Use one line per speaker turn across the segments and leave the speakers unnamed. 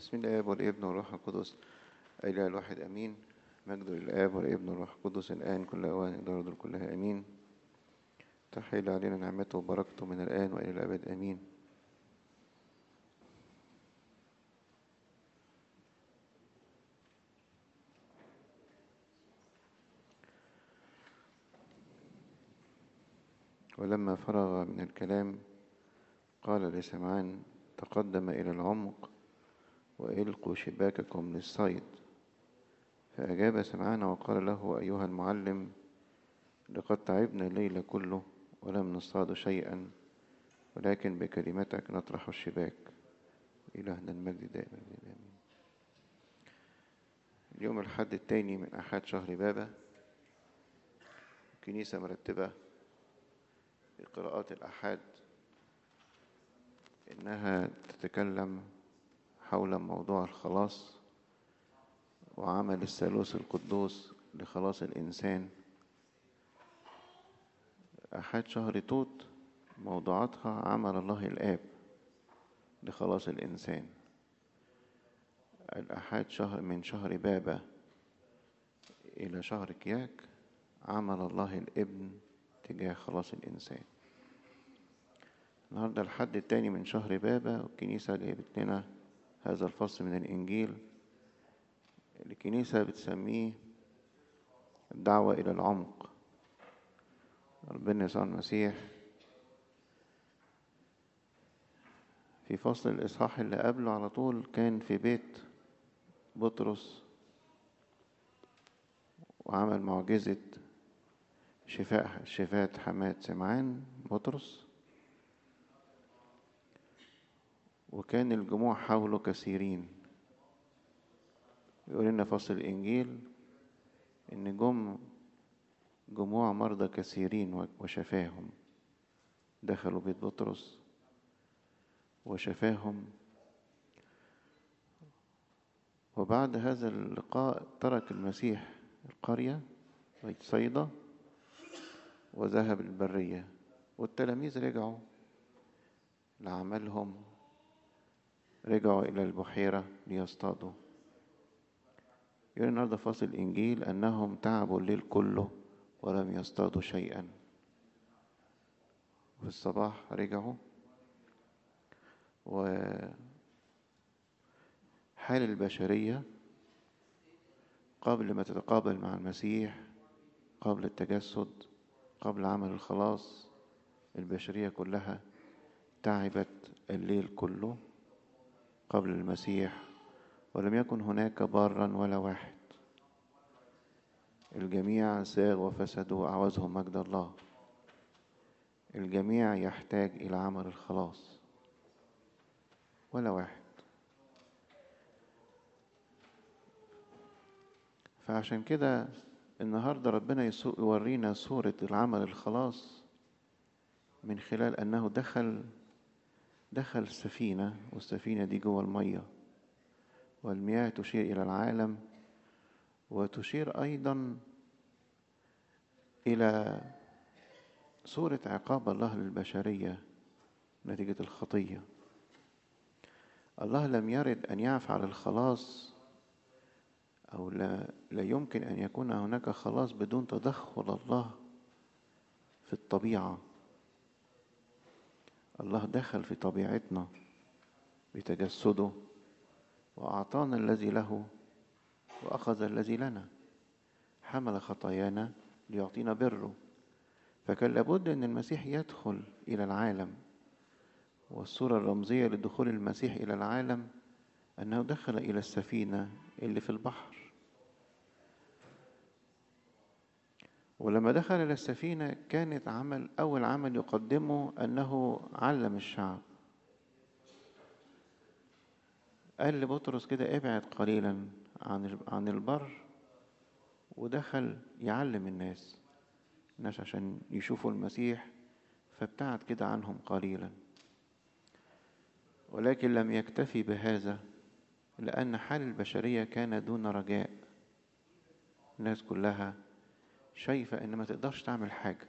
بسم الله الاب والابن والروح القدس الاله الواحد امين مجد للاب والابن والروح القدس الان كل اوان الارض كلها امين تحيل علينا نعمته وبركته من الان والى الابد امين ولما فرغ من الكلام قال لسمعان تقدم إلى العمق وإلقوا شباككم للصيد فأجاب سمعان وقال له أيها المعلم لقد تعبنا الليل كله ولم نصطاد شيئا ولكن بكلمتك نطرح الشباك إلهنا المجد دائما آمين اليوم الحد الثاني من أحد شهر بابا الكنيسة مرتبة قراءات الأحاد إنها تتكلم حول موضوع الخلاص وعمل الثالوث القدوس لخلاص الإنسان أحد شهر توت موضوعاتها عمل الله الآب لخلاص الإنسان الأحد شهر من شهر بابا إلى شهر كياك عمل الله الابن تجاه خلاص الإنسان النهاردة الحد التاني من شهر بابا والكنيسة جايبت لنا هذا الفصل من الإنجيل الكنيسة بتسميه الدعوة إلى العمق ربنا يسوع المسيح في فصل الإصحاح اللي قبله على طول كان في بيت بطرس وعمل معجزة شفاء شفاء حماة سمعان بطرس وكان الجموع حوله كثيرين يقول لنا فصل الإنجيل إن جم جموع مرضى كثيرين وشفاهم دخلوا بيت بطرس وشفاهم وبعد هذا اللقاء ترك المسيح القرية بيت صيدا وذهب البرية والتلاميذ رجعوا لعملهم رجعوا إلى البحيرة ليصطادوا يقول النهاردة فاصل الإنجيل أنهم تعبوا الليل كله ولم يصطادوا شيئا في الصباح رجعوا وحال البشرية قبل ما تتقابل مع المسيح قبل التجسد قبل عمل الخلاص البشرية كلها تعبت الليل كله قبل المسيح ولم يكن هناك بارا ولا واحد الجميع ساغ وفسدوا وأعوزهم مجد الله الجميع يحتاج إلى عمل الخلاص ولا واحد فعشان كده النهاردة ربنا يورينا صورة العمل الخلاص من خلال أنه دخل دخل السفينة والسفينة دي جوه المية والمياه تشير إلى العالم وتشير أيضا إلى صورة عقاب الله للبشرية نتيجة الخطية الله لم يرد أن يفعل الخلاص أو لا, لا يمكن أن يكون هناك خلاص بدون تدخل الله في الطبيعة الله دخل في طبيعتنا بتجسده وأعطانا الذي له وأخذ الذي لنا حمل خطايانا ليعطينا بره فكان لابد أن المسيح يدخل إلى العالم والصورة الرمزية لدخول المسيح إلى العالم أنه دخل إلى السفينة اللي في البحر ولما دخل إلى السفينة كانت عمل أول عمل يقدمه أنه علم الشعب قال لبطرس كده ابعد قليلا عن عن البر ودخل يعلم الناس الناس عشان يشوفوا المسيح فابتعد كده عنهم قليلا ولكن لم يكتفي بهذا لأن حال البشرية كان دون رجاء الناس كلها شايفة إن ما تقدرش تعمل حاجة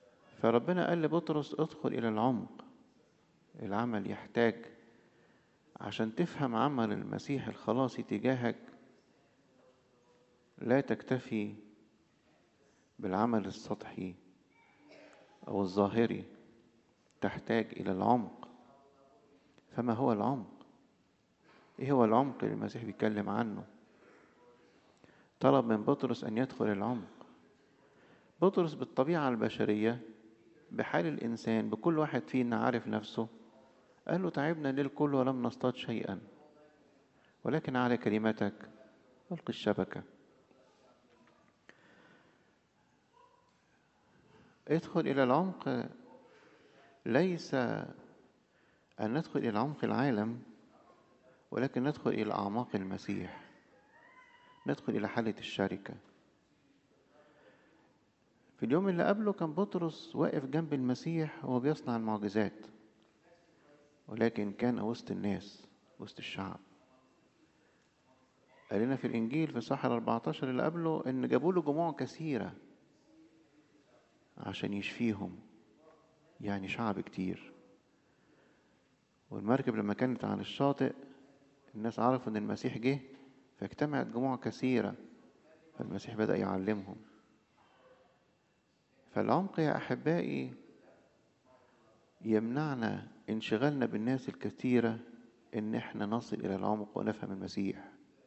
فربنا قال لبطرس ادخل إلى العمق العمل يحتاج عشان تفهم عمل المسيح الخلاصي تجاهك لا تكتفي بالعمل السطحي او الظاهري تحتاج الى العمق فما هو العمق ايه هو العمق اللي المسيح بيتكلم عنه طلب من بطرس ان يدخل العمق بطرس بالطبيعه البشريه بحال الانسان بكل واحد فينا عارف نفسه قال له تعبنا ليل كله ولم نصطاد شيئا ولكن على كلمتك القي الشبكه ادخل الى العمق ليس ان ندخل الى عمق العالم ولكن ندخل الى اعماق المسيح ندخل الى حاله الشركه في اليوم اللي قبله كان بطرس واقف جنب المسيح وهو بيصنع المعجزات ولكن كان وسط الناس وسط الشعب قال لنا في الإنجيل في صح 14 اللي قبله إن جابوا له جموع كثيرة عشان يشفيهم يعني شعب كتير والمركب لما كانت على الشاطئ الناس عرفوا إن المسيح جه فاجتمعت جموع كثيرة فالمسيح بدأ يعلمهم فالعمق يا أحبائي يمنعنا انشغالنا بالناس الكثيرة إن إحنا نصل إلى العمق ونفهم المسيح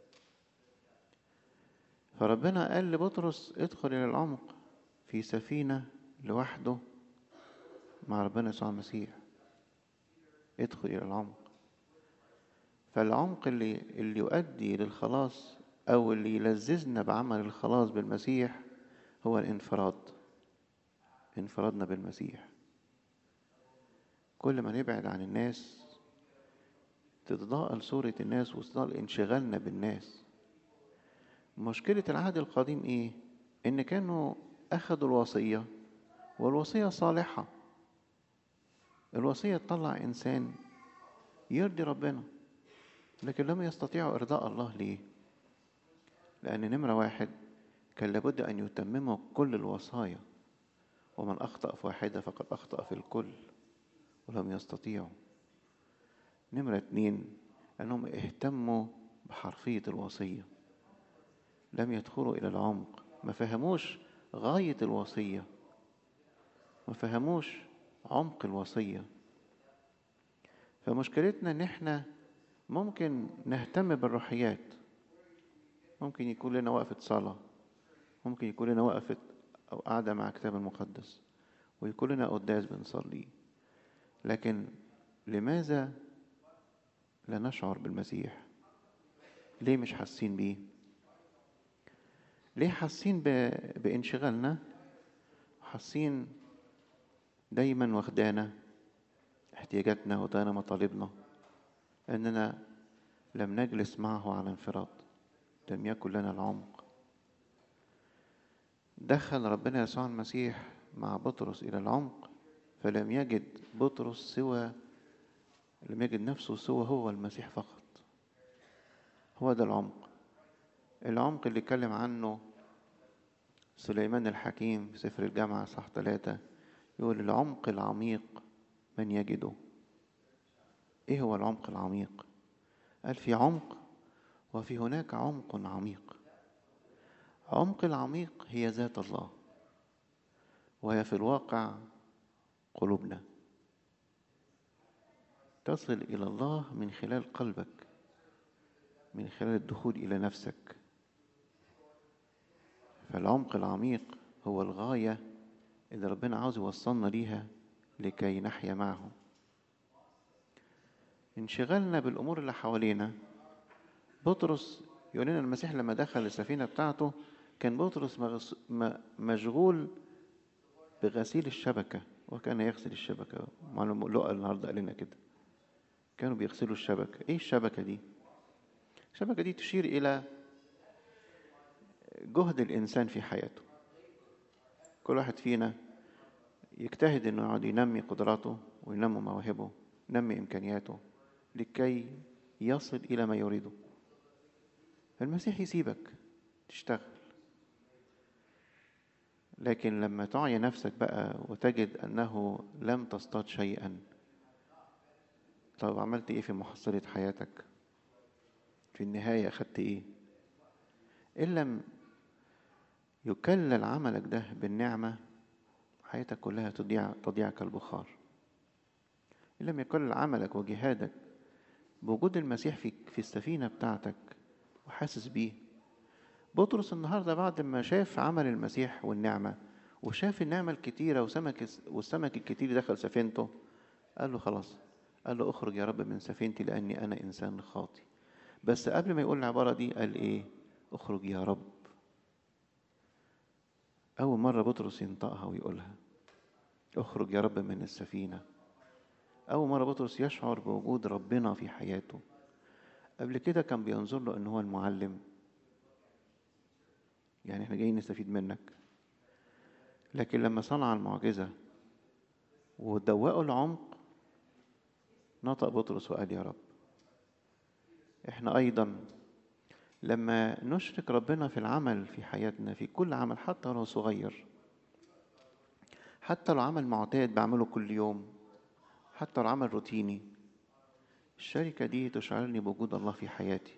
فربنا قال لبطرس ادخل إلى العمق في سفينة لوحده مع ربنا يسوع المسيح ادخل إلى العمق فالعمق اللي اللي يؤدي للخلاص أو اللي يلذذنا بعمل الخلاص بالمسيح هو الانفراد انفرادنا بالمسيح كل ما نبعد عن الناس تتضاءل صورة الناس وتضاءل انشغالنا بالناس مشكلة العهد القديم ايه ان كانوا اخذوا الوصية والوصية صالحة الوصية تطلع انسان يرضي ربنا لكن لم يستطيعوا ارضاء الله ليه لان نمرة واحد كان لابد ان يتمموا كل الوصايا ومن اخطأ في واحدة فقد اخطأ في الكل ولم يستطيعوا نمرة اتنين أنهم اهتموا بحرفية الوصية لم يدخلوا إلى العمق ما فهموش غاية الوصية ما فهموش عمق الوصية فمشكلتنا إن إحنا ممكن نهتم بالروحيات ممكن يكون لنا وقفة صلاة ممكن يكون لنا وقفة أو قاعدة مع كتاب المقدس ويكون لنا قداس بنصليه لكن لماذا لا نشعر بالمسيح ليه مش حاسين بيه ليه حاسين بانشغالنا حاسين دايما واخدانا احتياجاتنا ودانا مطالبنا اننا لم نجلس معه على انفراد لم يكن لنا العمق دخل ربنا يسوع المسيح مع بطرس الى العمق فلم يجد بطرس سوى لم يجد نفسه سوى هو المسيح فقط هو ده العمق العمق اللي اتكلم عنه سليمان الحكيم في سفر الجامعة صح ثلاثة يقول العمق العميق من يجده ايه هو العمق العميق قال في عمق وفي هناك عمق عميق عمق العميق هي ذات الله وهي في الواقع قلوبنا تصل إلى الله من خلال قلبك من خلال الدخول إلى نفسك فالعمق العميق هو الغاية اللي ربنا عاوز يوصلنا ليها لكي نحيا معه انشغالنا بالأمور اللي حوالينا بطرس يقول لنا المسيح لما دخل السفينة بتاعته كان بطرس مشغول بغسيل الشبكة وكان يغسل الشبكة معلوم لقى النهاردة قال لنا كده كانوا بيغسلوا الشبكة ايه الشبكة دي الشبكة دي تشير إلى جهد الإنسان في حياته كل واحد فينا يجتهد إنه يقعد ينمي قدراته وينمي مواهبه ينمي إمكانياته لكي يصل إلى ما يريده المسيح يسيبك تشتغل لكن لما تعي نفسك بقى وتجد أنه لم تصطاد شيئا طب عملت ايه في محصلة حياتك في النهاية أخدت ايه إن لم يكلل عملك ده بالنعمة حياتك كلها تضيع تضيع كالبخار إن لم يكلل عملك وجهادك بوجود المسيح في في السفينة بتاعتك وحاسس بيه بطرس النهاردة بعد ما شاف عمل المسيح والنعمة وشاف النعمة الكتيرة وسمك والسمك الكتير دخل سفينته قال له خلاص قال له اخرج يا رب من سفينتي لأني أنا إنسان خاطي بس قبل ما يقول العبارة دي قال إيه اخرج يا رب أول مرة بطرس ينطقها ويقولها اخرج يا رب من السفينة أول مرة بطرس يشعر بوجود ربنا في حياته قبل كده كان بينظر له إن هو المعلم يعني احنا جايين نستفيد منك لكن لما صنع المعجزة ودوقوا العمق نطق بطرس وقال يا رب احنا أيضا لما نشرك ربنا في العمل في حياتنا في كل عمل حتى لو صغير حتى لو عمل معتاد بعمله كل يوم حتى لو عمل روتيني الشركة دي تشعرني بوجود الله في حياتي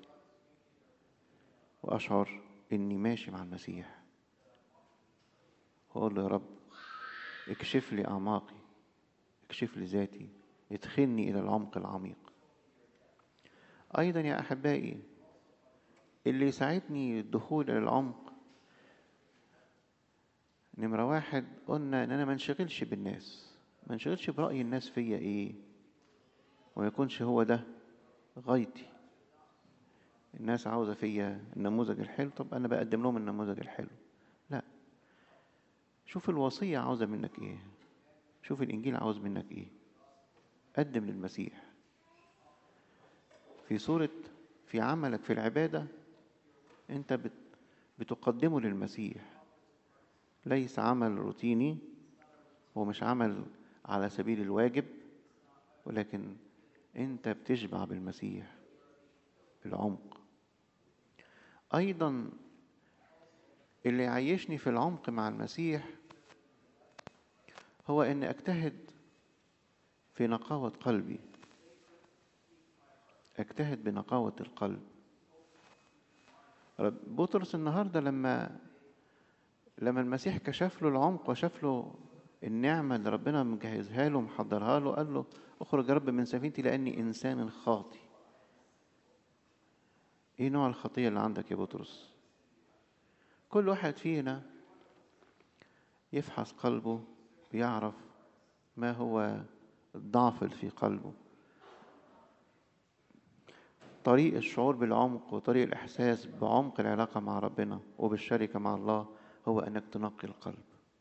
وأشعر إني ماشي مع المسيح وأقول له يا رب اكشف لي أعماقي اكشف لي ذاتي ادخلني إلى العمق العميق أيضا يا أحبائي اللي يساعدني الدخول إلى العمق نمرة واحد قلنا إن أنا ما انشغلش بالناس ما انشغلش برأي الناس فيا إيه وما يكونش هو ده غايتي الناس عاوزة فيا النموذج الحلو طب أنا بقدم لهم النموذج الحلو لا شوف الوصية عاوزة منك إيه شوف الإنجيل عاوز منك إيه قدم للمسيح في صورة في عملك في العبادة أنت بت بتقدمه للمسيح ليس عمل روتيني هو مش عمل على سبيل الواجب ولكن أنت بتشبع بالمسيح العمق أيضا اللي يعيشني في العمق مع المسيح هو أن أجتهد في نقاوة قلبي أجتهد بنقاوة القلب بطرس النهاردة لما لما المسيح كشف له العمق وشاف له النعمة اللي ربنا مجهزها له ومحضرها له قال له اخرج يا رب من سفينتي لأني إنسان خاطي ايه نوع الخطية اللي عندك يا بطرس كل واحد فينا يفحص قلبه ويعرف ما هو الضعف اللي في قلبه طريق الشعور بالعمق وطريق الإحساس بعمق العلاقة مع ربنا وبالشركة مع الله هو أنك تنقي القلب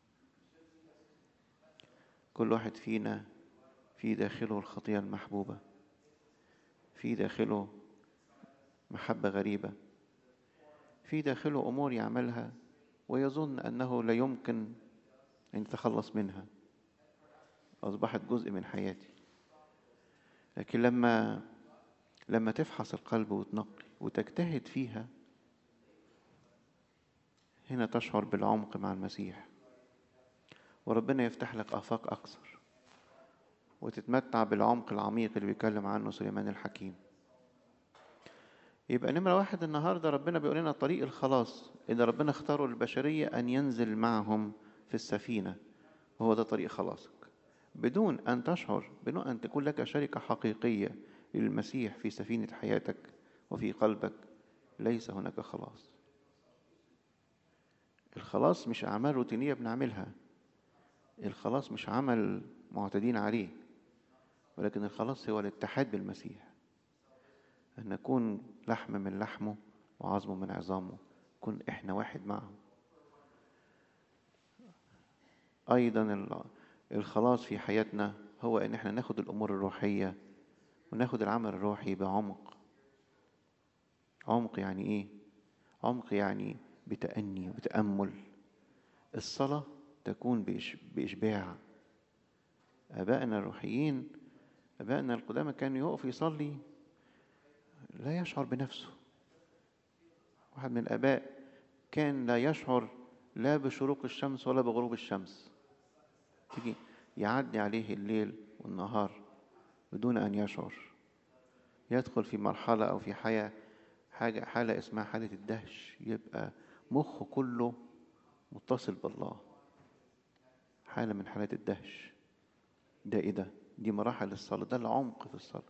كل واحد فينا في داخله الخطية المحبوبة في داخله محبة غريبة في داخله أمور يعملها ويظن أنه لا يمكن أن يتخلص منها أصبحت جزء من حياتي لكن لما لما تفحص القلب وتنقي وتجتهد فيها هنا تشعر بالعمق مع المسيح وربنا يفتح لك آفاق أكثر وتتمتع بالعمق العميق اللي بيتكلم عنه سليمان الحكيم يبقى نمرة واحد النهاردة ربنا بيقول لنا طريق الخلاص إن ربنا اختاروا للبشرية أن ينزل معهم في السفينة وهو ده طريق خلاصك بدون أن تشعر بدون أن تكون لك شركة حقيقية للمسيح في سفينة حياتك وفي قلبك ليس هناك خلاص الخلاص مش أعمال روتينية بنعملها الخلاص مش عمل معتادين عليه ولكن الخلاص هو الاتحاد بالمسيح أن نكون لحم من لحمه وعظم من عظامه كن إحنا واحد معه أيضا الخلاص في حياتنا هو أن إحنا ناخد الأمور الروحية وناخد العمل الروحي بعمق عمق يعني إيه؟ عمق يعني بتأني وبتأمل الصلاة تكون بإشباع آبائنا الروحيين آبائنا القدامى كانوا يقف يصلي لا يشعر بنفسه واحد من الآباء كان لا يشعر لا بشروق الشمس ولا بغروب الشمس تيجي يعدي عليه الليل والنهار بدون أن يشعر يدخل في مرحلة أو في حياة حاجة حالة اسمها حالة الدهش يبقى مخه كله متصل بالله حالة من حالات الدهش ده ايه ده دي مراحل الصلاة ده العمق في الصلاة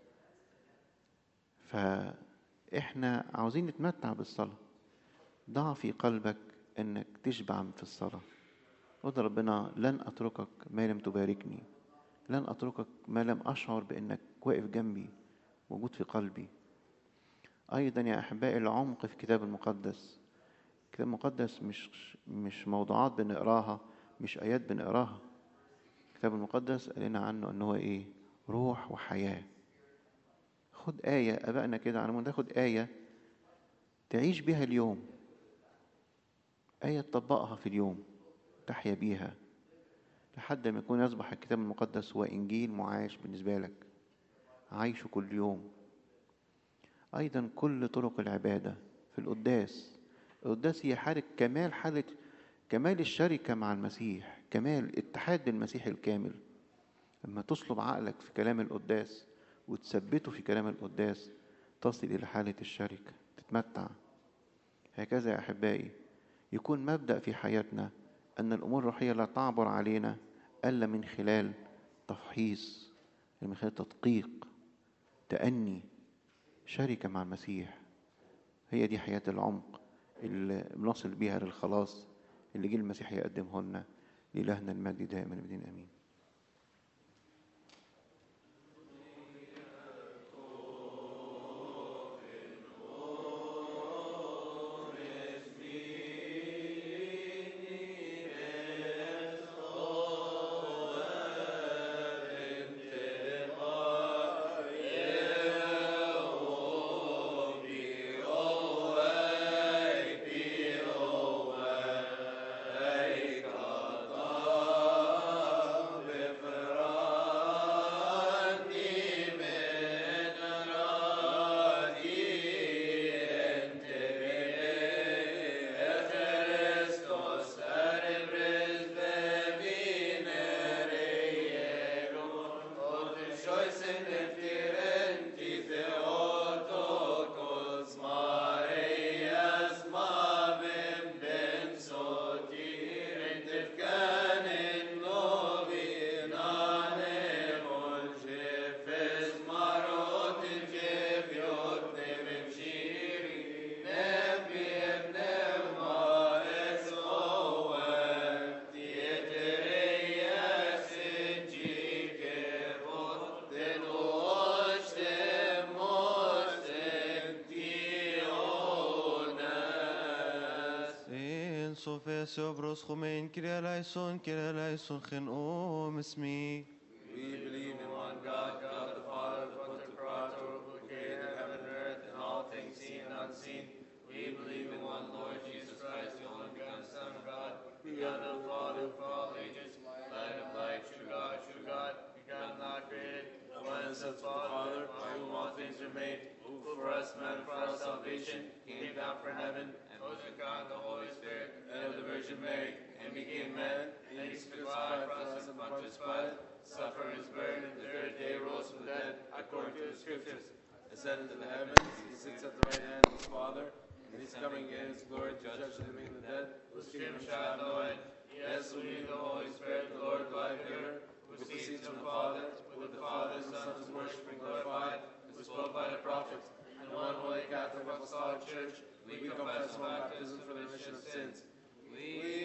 فاحنا عاوزين نتمتع بالصلاة ضع في قلبك انك تشبع في الصلاة قول ربنا لن اتركك ما لم تباركني لن اتركك ما لم اشعر بانك واقف جنبي موجود في قلبي ايضا يا احبائي العمق في الكتاب المقدس الكتاب المقدس مش مش موضوعات بنقراها مش ايات بنقراها الكتاب المقدس قال لنا عنه ان هو ايه روح وحياه خد آية أبائنا كده على تاخد آية تعيش بيها اليوم آية تطبقها في اليوم تحيا بيها لحد ما يكون يصبح الكتاب المقدس هو إنجيل معاش بالنسبة لك عايشه كل يوم أيضا كل طرق العبادة في القداس القداس هي حالة كمال حالة كمال الشركة مع المسيح كمال اتحاد بالمسيح الكامل لما تصلب عقلك في كلام القداس وتثبته في كلام القداس تصل إلى حالة الشركة تتمتع هكذا يا أحبائي يكون مبدأ في حياتنا أن الأمور الروحية لا تعبر علينا إلا من خلال تفحيص من خلال تدقيق تأني شركة مع المسيح هي دي حياة العمق اللي بنصل بيها للخلاص اللي جه المسيح يقدمه لنا لإلهنا المجد دائما بدين أمين
Sofes obros chomein kiria laison kiria laison chen om esmi.
We believe in one God, God the Father, Pantocrator, who created heaven and earth and all things seen and unseen. We believe in one Lord Jesus Christ, the only begotten Son of God, begotten of the Father for all ages, light of light, true God, true God, begotten, not created, one and of the Father, by whom all things are made, who for us men for our salvation came down from heaven, and was with God the Holy Spirit, and of the Virgin Mary, and became man, and he crucified for us and Pontius Pilate, suffered his burden, and the third day rose from the dead, according to the Scriptures, ascended to the heavens, he sits at the right hand of his Father, and he's coming again in his glory to judge the living and the dead, whose kingdom shall have no end. Yes, we need the Holy Spirit, the Lord, the life giver, who proceeds from the Father, with the Father, the Son, is worshipped and glorified, who spoke by the prophets, and one holy Catholic Apostolic Church, we confess one baptism for the remission of sins. We